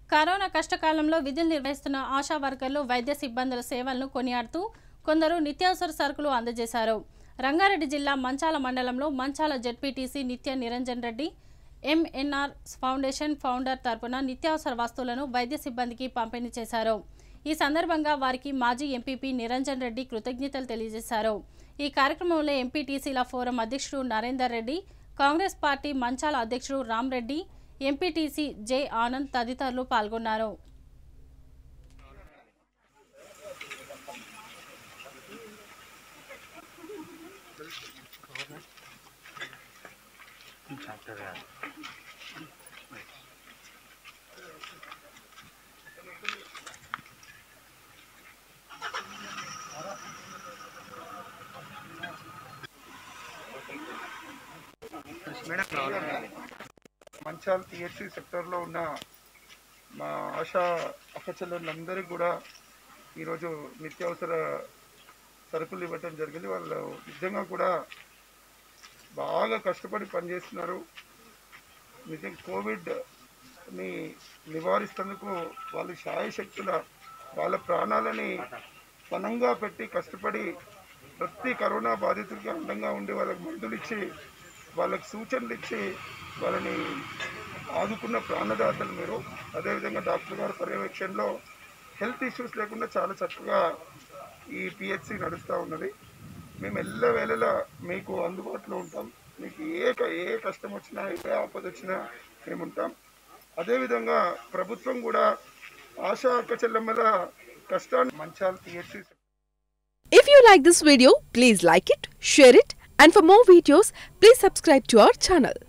Corona కష్టకాలంలో విధులు నిర్వహిస్తున్న ఆశా వర్కర్లు వైద్య సిబ్బందుల సేవలను కొనియాడుతూ కొందరు నిత్యావసర సరుకులు అందజేశారు రంగారెడ్డి జిల్లా మంచాల మండలంలో Manchala ZPTC Nitya Niranjan Reddy MNR foundation founder తరపున నిత్యావసర వస్తువులను వైద్య సిబ్బందికి పంపిణీ చేశారు ఈ సందర్భంగా వారికి మాజీ ఎంపీపీ నిరంజన్ రెడ్డి కృతజ్ఞతలు తెలియజేశారు ఈ కార్యక్రమంలో ఎంపీటీసీల ఫోరం అధ్యక్షుడు నరేందర్ రెడ్డి కాంగ్రెస్ పార్టీ మంచాల అధ్యక్షుడు రామ్ రెడ్డి ఎంపీటీసీ జె ఆనంద్ తదితరులు పాల్గొన్నారు మంచాల్ టిఎస్సి సెక్టర్లో ఉన్న మా ఆశా అక్కచెల్లెళ్ళందరికీ కూడా ఈరోజు నిత్యావసర సరుకులు ఇవ్వటం జరిగింది వాళ్ళు నిజంగా కూడా బాగా కష్టపడి పనిచేస్తున్నారు నిజం కోవిడ్ని నివారిస్తేందుకు వాళ్ళు శాయశక్తుల వాళ్ళ ప్రాణాలని పనంగా పెట్టి కష్టపడి ప్రతి కరోనా బాధితుడికి అందంగా ఉండి వాళ్ళకి మందులు ఇచ్చి వాళ్ళకి సూచనలు ఇచ్చి వాళ్ళని ఆదుకున్న ప్రాణదాతలు మీరు అదేవిధంగా డాక్టర్ గారి పర్యవేక్షణలో హెల్త్ ఇష్యూస్ లేకుండా చాలా చక్కగా ఈ పిహెచ్సి నడుస్తూ ఉన్నది మేము ఎల్ల వేళలా మీకు అందుబాటులో ఉంటాం మీకు ఏ క- ఏ కష్టం వచ్చినా ఏ ఆపద వచ్చినా మేము ఉంటాం అదేవిధంగా ప్రభుత్వం కూడా ఆశా అక్క చెల్లెమ్మల కష్టాన్ని మంచాలు PHC If you like this video, please like it, share it, and for more videos, please subscribe to our channel.